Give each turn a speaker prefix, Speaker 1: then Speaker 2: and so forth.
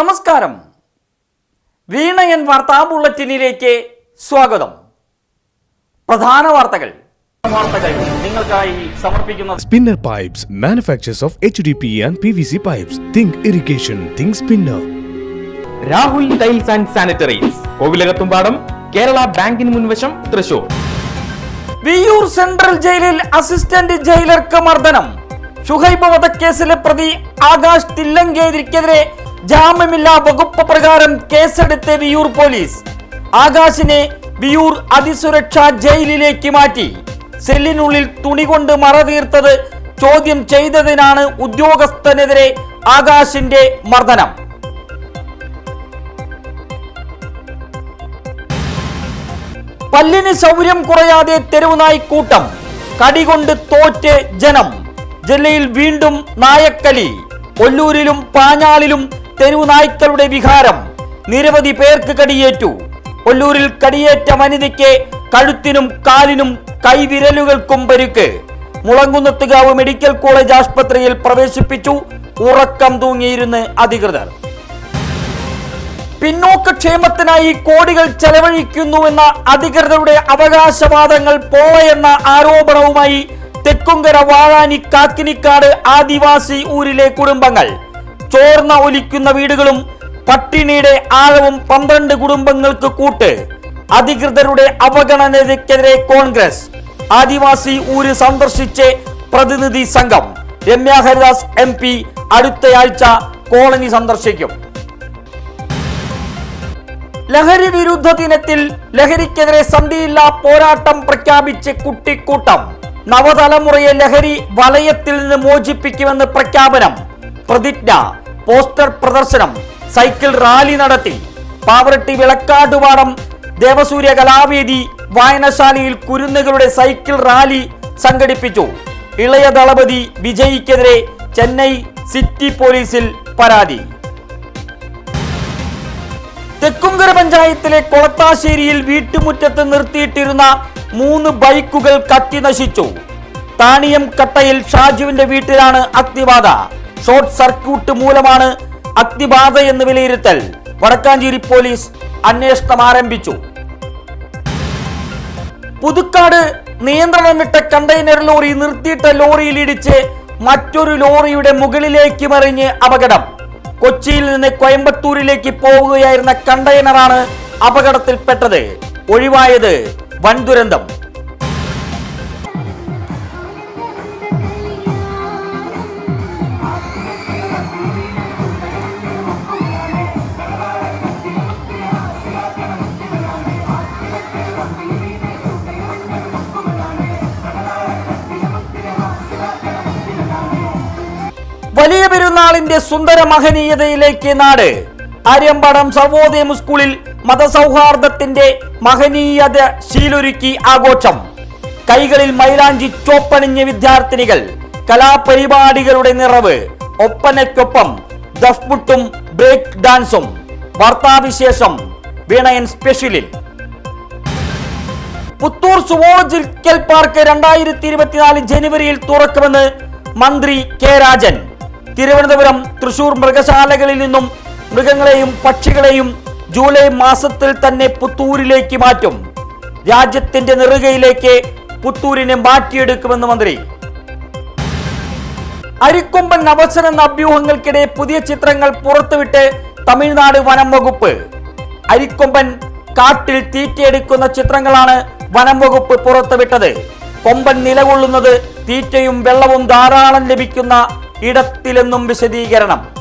Speaker 1: നമസ്കാരം വീണയൻ വാർത്താ ബുള്ളറ്റിനിലേക്ക് സ്വാഗതം പ്രധാന വാർത്തകൾ വാർത്തകൾ നിങ്ങൾക്കായി സമർപ്പിക്കുന്നത്
Speaker 2: Spinner Pipes manufactures of HDPE and PVC pipes. Think irrigation, think spinner.
Speaker 3: Rahul tiles and sanitaries Kovilakathumpadam Kerala ബാങ്കിന് മുൻവശം തൃശൂർ
Speaker 1: വിയൂർ സെൻട്രൽ ജയിലിൽ അസിസ്റ്റന്റ് ജയിലർക്ക് മർദ്ദനം ഷുഹൈബ് വധക്കേസിലെ പ്രതി ആകാശ് തില്ലങ്കേതിരിക്കെതിരെ ജാമ്യമില്ലാ വകുപ്പ് പ്രകാരം കേസെടുത്ത് വിയൂർ പോലീസ് ആകാശിനെ വിയൂർ അതിസുരക്ഷാ ജയിലിലേക്ക് മാറ്റി സെല്ലിനുള്ളിൽ തുണി കൊണ്ട് മറതീർത്തത് ചോദ്യം ചെയ്തതിനാണ് ഉദ്യോഗസ്ഥനെതിരെ ആകാശിന്റെ മർദ്ദനം പല്ലിന് ശൗര്യം കുറയാതെ തെരുവുനായി കൂട്ടം കടികൊണ്ട് തോറ്റ് ജനം ജില്ലയിൽ വീണ്ടും നായക്കലി കൊല്ലൂരിലും പാഞ്ഞാളിലും തെരുവുനായ്ക്കളുടെ വിഹാരം നിരവധി പേർക്ക് കടിയേറ്റു കൊല്ലൂരിൽ കടിയേറ്റ വനിതയ്ക്ക് കഴുത്തിനും കാലിനും കൈവിരലുകൾക്കും പരുക്ക് മുളങ്കുന്നത്തുകാവ് മെഡിക്കൽ കോളേജ് ആശുപത്രിയിൽ പ്രവേശിപ്പിച്ചു ഉറക്കം തൂങ്ങിയിരുന്ന് അധികൃതർ പിന്നോക്ക ക്ഷേമത്തിനായി കോടികൾ ചെലവഴിക്കുന്നുവെന്ന അധികൃതരുടെ അവകാശവാദങ്ങൾ പോളയെന്ന ആരോപണവുമായി തെക്കുംകര വാഴാനി കാക്കിനിക്കാട് ആദിവാസി ഊരിലെ കുടുംബങ്ങൾ ചോർന്ന ഒലിക്കുന്ന വീടുകളും പട്ടിണിയുടെ ആഴവും പന്ത്രണ്ട് കുടുംബങ്ങൾക്ക് കൂട്ട് അധികൃതരുടെ അവഗണനയ്ക്കെതിരെ കോൺഗ്രസ് ആദിവാസി ഊര് സന്ദർശിച്ച് പ്രതിനിധി സംഘം രമ്യ ഹരിദാസ് എം പി അടുത്തയാഴ്ച കോളനി സന്ദർശിക്കും ലഹരി വിരുദ്ധ ദിനത്തിൽ ലഹരിക്കെതിരെ സന്ധിയില്ലാ പോരാട്ടം പ്രഖ്യാപിച്ച് കുട്ടിക്കൂട്ടം നവതലമുറയെ ലഹരി വലയത്തിൽ നിന്ന് മോചിപ്പിക്കുമെന്ന് പ്രഖ്യാപനം പ്രതിജ്ഞ പോസ്റ്റർ പ്രദർശനം സൈക്കിൾ റാലി നടത്തി പാവറട്ടി വിളക്കാട്ടുപാടം ദേവസൂര്യ കലാവേദി വായനശാലയിൽ കുരുന്നുകളുടെ സൈക്കിൾ റാലി സംഘടിപ്പിച്ചു ഇളയ ദളപതി വിജയിക്കെതിരെ ചെന്നൈ സിറ്റി പോലീസിൽ പരാതി തെക്കുംകര പഞ്ചായത്തിലെ കൊളത്താശ്ശേരിയിൽ വീട്ടുമുറ്റത്ത് നിർത്തിയിട്ടിരുന്ന മൂന്ന് ബൈക്കുകൾ കത്തി നശിച്ചു താണിയം കട്ടയിൽ ഷാജുവിന്റെ വീട്ടിലാണ് അഗ്നിബാധ ഷോർട്ട് സർക്യൂട്ട് മൂലമാണ് അഗ്നിബാധ എന്ന് വിലയിരുത്തൽ വടക്കാഞ്ചേരി പോലീസ് അന്വേഷണം ആരംഭിച്ചു പുതുക്കാട് നിയന്ത്രണം വിട്ട കണ്ടെയ്നർ ലോറി നിർത്തിയിട്ട ലോറിയിൽ ഇടിച്ച് മറ്റൊരു ലോറിയുടെ മുകളിലേക്ക് മറിഞ്ഞ് അപകടം കൊച്ചിയിൽ നിന്ന് കോയമ്പത്തൂരിലേക്ക് പോവുകയായിരുന്ന കണ്ടെയ്നറാണ് അപകടത്തിൽപ്പെട്ടത് ഒഴിവായത് വൻ ദുരന്തം വലിയ പെരുന്നാളിന്റെ സുന്ദര മഹനീയതയിലേക്ക് നാട് ആര്യമ്പാടം സർവോദയം സ്കൂളിൽ മതസൗഹാർദ്ദത്തിന്റെ മഹനീയത ശീലൊരുക്കി ആഘോഷം കൈകളിൽ മൈലാഞ്ചി ചോപ്പണിഞ്ഞ വിദ്യാർത്ഥിനികൾ കലാപരിപാടികളുടെ നിറവ് ഒപ്പനയ്ക്കൊപ്പം ദഫ്മുട്ടും ബ്രേക്ക് ഡാൻസും വാർത്താവിശേഷം വീണയൻ സ്പെഷ്യലിൽ പുത്തൂർ സുവോളജിക്കൽ പാർക്ക് രണ്ടായിരത്തി ഇരുപത്തിനാല് ജനുവരിയിൽ തുറക്കുമെന്ന് മന്ത്രി കെ രാജൻ തിരുവനന്തപുരം തൃശൂർ മൃഗശാലകളിൽ നിന്നും മൃഗങ്ങളെയും പക്ഷികളെയും ജൂലൈ മാസത്തിൽ തന്നെ പുത്തൂരിലേക്ക് മാറ്റും രാജ്യത്തിന്റെ നെറുകയിലേക്ക് പുത്തൂരിനെ മാറ്റിയെടുക്കുമെന്ന് മന്ത്രി അരിക്കൊമ്പൻ അവസരം എന്ന അഭ്യൂഹങ്ങൾക്കിടെ പുതിയ ചിത്രങ്ങൾ പുറത്തുവിട്ട് തമിഴ്നാട് വനം വകുപ്പ് അരിക്കൊമ്പൻ കാട്ടിൽ തീറ്റയെടുക്കുന്ന ചിത്രങ്ങളാണ് വനം വകുപ്പ് പുറത്തുവിട്ടത് കൊമ്പൻ നിലകൊള്ളുന്നത് തീറ്റയും വെള്ളവും ധാരാളം ലഭിക്കുന്ന ഇടത്തിലെന്നും വിശദീകരണം